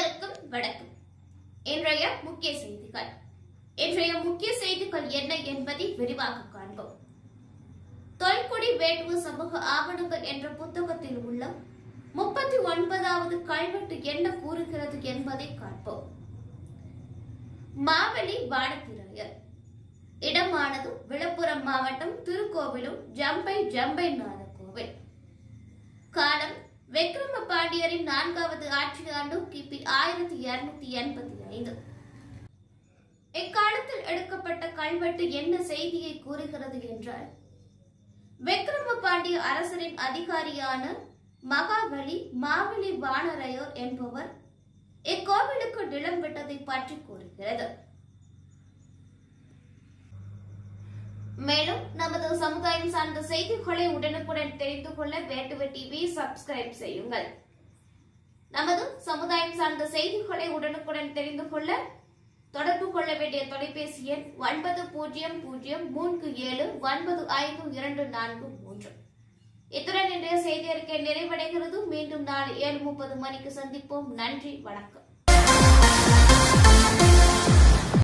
அனைவருக்கும் வணக்கம் இன்றைய முக்கிய செய்திகள் இன்றைய முக்கிய செய்திகள் என்ன என்பதை விரிவாக காண்போம் தொல்குடி வேட்டுவ சமூக ஆவணங்கள் என்ற புத்தகத்தில் உள்ள முப்பத்தி ஒன்பதாவது கல்வெட்டு என்ன கூறுகிறது என்பதை காண்போம் மாவெளி வானத்திராயர் இடமானது விழுப்புரம் மாவட்டம் திருக்கோவிலூர் ஜம்பை ஜம்பை நாத கோவில் காலம் விக்ரம பாண்டியரின் நான்காவது ஆட்சி ஆண்டு கிபி ஆயிரத்தி இருநூத்தி எண்பத்தி ஐந்து இக்காலத்தில் எடுக்கப்பட்ட கல்வெட்டு என்ன செய்தியை கூறுகிறது என்றால் விக்ரம பாண்டிய அரசரின் அதிகாரியான மகாபலி மாவெளி வானரையோர் என்பவர் இக்கோவிலுக்கு நிலம் விட்டதை பற்றி கூறுகிறது மேலும் நமது சமுதாயம் சார்ந்த செய்திகளை உடனுக்குடன் தெரிந்து கொள்ள வேட்டுவ டிவி சப்ஸ்கிரைப் செய்யுங்கள் நமது சமுதாயம் சார்ந்த செய்திகளை உடனுக்குடன் தெரிந்து கொள்ள தொடர்பு கொள்ள வேண்டிய தொலைபேசி எண் ஒன்பது பூஜ்ஜியம் பூஜ்ஜியம் மூன்று ஏழு ஒன்பது ஐந்து இரண்டு நான்கு மூன்று இத்துடன் இன்றைய செய்தி அறிக்கை நிறைவடைகிறது மீண்டும் நாளை ஏழு முப்பது மணிக்கு சந்திப்போம் நன்றி வணக்கம்